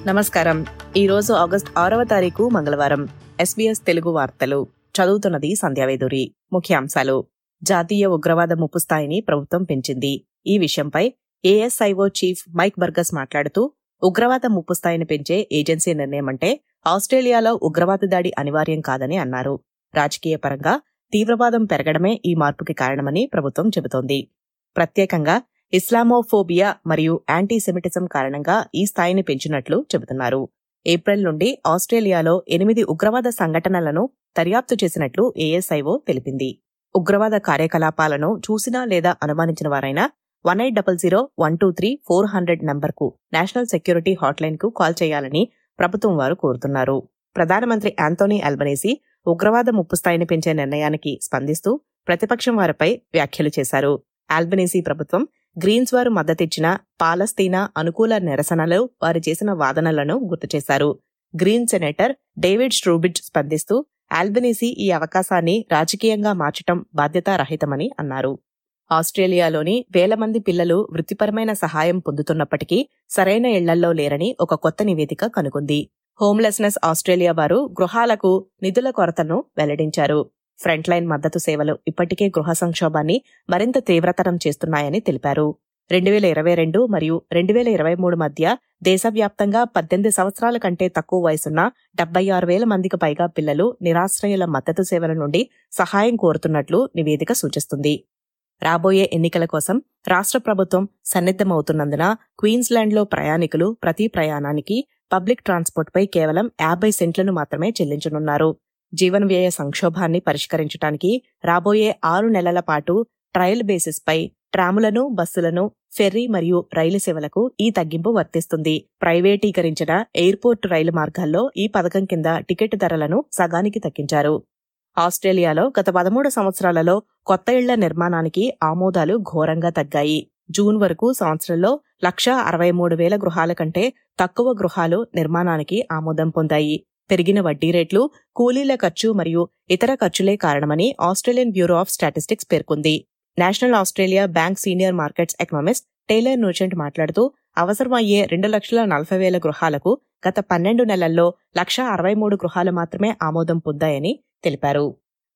నమస్కారం ఈ రోజు ఆగస్ట్ ఆరవ తారీఖు మంగళవారం ఎస్బీఎస్ తెలుగు వార్తలు చదువుతున్నది సంధ్యావేదూరి ముఖ్యాంశాలు జాతీయ ఉగ్రవాద ముప్పు స్థాయిని ప్రభుత్వం పెంచింది ఈ విషయంపై ఏఎస్ఐఓ చీఫ్ మైక్ బర్గస్ మాట్లాడుతూ ఉగ్రవాద ముప్పు స్థాయిని పెంచే ఏజెన్సీ నిర్ణయం అంటే ఆస్ట్రేలియాలో ఉగ్రవాద దాడి అనివార్యం కాదని అన్నారు రాజకీయ పరంగా తీవ్రవాదం పెరగడమే ఈ మార్పుకి కారణమని ప్రభుత్వం చెబుతోంది ప్రత్యేకంగా ఇస్లామోఫోబియా మరియు యాంటీసెమిటిజం కారణంగా ఈ స్థాయిని పెంచినట్లు చెబుతున్నారు ఏప్రిల్ నుండి ఆస్ట్రేలియాలో ఎనిమిది ఉగ్రవాద సంఘటనలను దర్యాప్తు చేసినట్లు ఏఎస్ఐఓ తెలిపింది ఉగ్రవాద కార్యకలాపాలను చూసినా లేదా అనుమానించిన వారైనా one eight double zero one two three four hundred నంబర్కు నేషనల్ సెక్యూరిటీ హాట్లైన్ కు కాల్ చేయాలని ప్రభుత్వం వారు కోరుతున్నారు ప్రధానమంత్రి యాంతోనీ అల్బనీసీ ఉగ్రవాద ముప్పు స్థాయిని పెంచే నిర్ణయానికి స్పందిస్తూ ప్రతిపక్షం వారిపై వ్యాఖ్యలు చేశారు ఆల్బనీసీ ప్రభుత్వం గ్రీన్స్ వారు మద్దతిచ్చిన పాలస్తీనా అనుకూల నిరసనలు వారు చేసిన వాదనలను గుర్తు చేశారు గ్రీన్ సెనేటర్ డేవిడ్ స్ట్రూబిడ్జ్ స్పందిస్తూ ఆల్బనీసీ ఈ అవకాశాన్ని రాజకీయంగా మార్చటం బాధ్యతారహితమని అన్నారు ఆస్ట్రేలియాలోని వేల మంది పిల్లలు వృత్తిపరమైన సహాయం పొందుతున్నప్పటికీ సరైన ఇళ్లల్లో లేరని ఒక కొత్త నివేదిక కనుగొంది హోమ్లెస్నెస్ ఆస్ట్రేలియా వారు గృహాలకు నిధుల కొరతను వెల్లడించారు ఫ్రంట్ లైన్ మద్దతు సేవలు ఇప్పటికే గృహ సంక్షోభాన్ని మరింత తీవ్రతరం చేస్తున్నాయని తెలిపారు రెండు వేల ఇరవై రెండు మరియు రెండు వేల ఇరవై మూడు మధ్య దేశవ్యాప్తంగా పద్దెనిమిది సంవత్సరాల కంటే తక్కువ వయసున్న డెబ్బై ఆరు వేల మందికి పైగా పిల్లలు నిరాశ్రయుల మద్దతు సేవల నుండి సహాయం కోరుతున్నట్లు నివేదిక సూచిస్తుంది రాబోయే ఎన్నికల కోసం రాష్ట్ర ప్రభుత్వం సన్నిద్ధమవుతున్నందున క్వీన్స్లాండ్లో ప్రయాణికులు ప్రతి ప్రయాణానికి పబ్లిక్ ట్రాన్స్పోర్ట్పై కేవలం యాభై సెంట్లను మాత్రమే చెల్లించనున్నారు జీవన వ్యయ సంక్షోభాన్ని పరిష్కరించడానికి రాబోయే ఆరు నెలల పాటు ట్రయల్ బేసిస్పై ట్రాములను బస్సులను ఫెర్రీ మరియు రైలు సేవలకు ఈ తగ్గింపు వర్తిస్తుంది ప్రైవేటీకరించిన ఎయిర్పోర్ట్ రైలు మార్గాల్లో ఈ పథకం కింద టికెట్ ధరలను సగానికి తగ్గించారు ఆస్ట్రేలియాలో గత పదమూడు సంవత్సరాలలో కొత్త ఇళ్ల నిర్మాణానికి ఆమోదాలు ఘోరంగా తగ్గాయి జూన్ వరకు సంవత్సరంలో లక్ష అరవై మూడు వేల గృహాల కంటే తక్కువ గృహాలు నిర్మాణానికి ఆమోదం పొందాయి పెరిగిన వడ్డీ రేట్లు కూలీల ఖర్చు మరియు ఇతర ఖర్చులే కారణమని ఆస్ట్రేలియన్ బ్యూరో ఆఫ్ స్టాటిస్టిక్స్ పేర్కొంది national Australia bank senior markets economist Taylor Nugent మాట్లాడుతూ అవసరమయ్యే రెండు లక్షల నలభై వేల గృహాలకు గత పన్నెండు నెలల్లో లక్ష అరవై మూడు గృహాలు మాత్రమే ఆమోదం పొందాయని తెలిపారు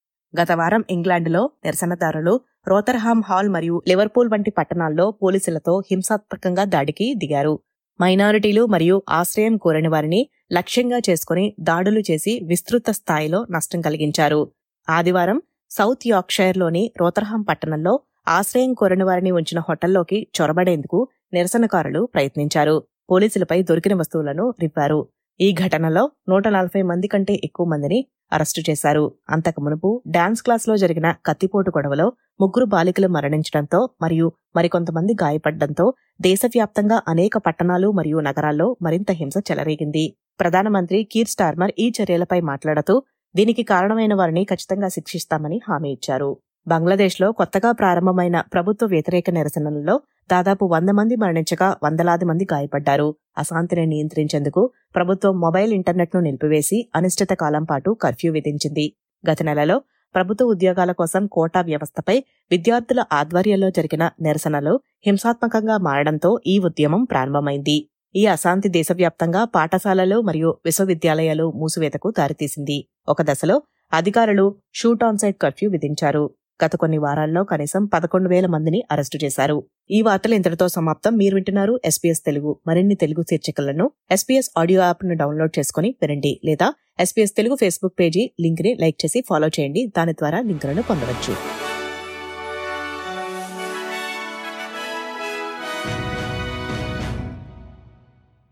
గత వారం ఇంగ్లాండ్లో నిరసనదారులు రోతర్హామ్ హాల్ మరియు లివర్పూల్ వంటి పట్టణాల్లో పోలీసులతో హింసాత్మకంగా దాడికి దిగారు మైనారిటీలు మరియు ఆశ్రయం కోరని వారిని లక్ష్యంగా చేసుకుని దాడులు చేసి విస్తృత స్థాయిలో నష్టం కలిగించారు ఆదివారం సౌత్ యార్క్షైర్లోని రోతర్హామ్ పట్టణంలో ఆశ్రయం కోరని వారిని ఉంచిన హోటల్లోకి చొరబడేందుకు నిరసనకారులు ప్రయత్నించారు పోలీసులపై దొరికిన వస్తువులను రిప్పారు ఈ ఘటనలో నూట నలభై మంది కంటే ఎక్కువ మందిని అరెస్టు చేశారు అంతకు మునుపు డాన్స్ క్లాస్లో జరిగిన కత్తిపోటు గొడవలో ముగ్గురు బాలికలు మరణించడంతో మరియు మరికొంతమంది గాయపడడంతో దేశవ్యాప్తంగా అనేక పట్టణాలు మరియు నగరాల్లో మరింత హింస చెలరేగింది ప్రధానమంత్రి కీర్ స్టార్మర్ ఈ చర్యలపై మాట్లాడుతూ దీనికి కారణమైన వారిని ఖచ్చితంగా శిక్షిస్తామని హామీ ఇచ్చారు బంగ్లాదేశ్లో కొత్తగా ప్రారంభమైన ప్రభుత్వ వ్యతిరేక నిరసనలలో దాదాపు వంద మంది మరణించగా వందలాది మంది గాయపడ్డారు అశాంతిని నియంత్రించేందుకు ప్రభుత్వం మొబైల్ ఇంటర్నెట్ను నిలిపివేసి అనిశ్చిత కాలం పాటు కర్ఫ్యూ విధించింది గత నెలలో ప్రభుత్వ ఉద్యోగాల కోసం కోటా వ్యవస్థపై విద్యార్థుల ఆధ్వర్యంలో జరిగిన నిరసనలు హింసాత్మకంగా మారడంతో ఈ ఉద్యమం ప్రారంభమైంది ఈ అశాంతి దేశవ్యాప్తంగా పాఠశాలలు మరియు విశ్వవిద్యాలయాలు మూసివేతకు దారితీసింది ఒక దశలో అధికారులు షూట్ ఆన్ సైట్ కర్ఫ్యూ విధించారు గత కొన్ని వారాల్లో కనీసం పదకొండు వేల మందిని అరెస్టు చేశారు ఈ వార్తలు ఇంతటితో సమాప్తం మీరు వింటున్నారు ఎస్పీఎస్ తెలుగు మరిన్ని తెలుగు శీర్షికలను ఎస్పీఎస్ ఆడియో యాప్ ను డౌన్లోడ్ చేసుకుని వినండి లేదా SBS Telugu Facebook page link ని లైక్ చేసి ఫాలో చేయండి దాని ద్వారా లింకులను పొందవచ్చు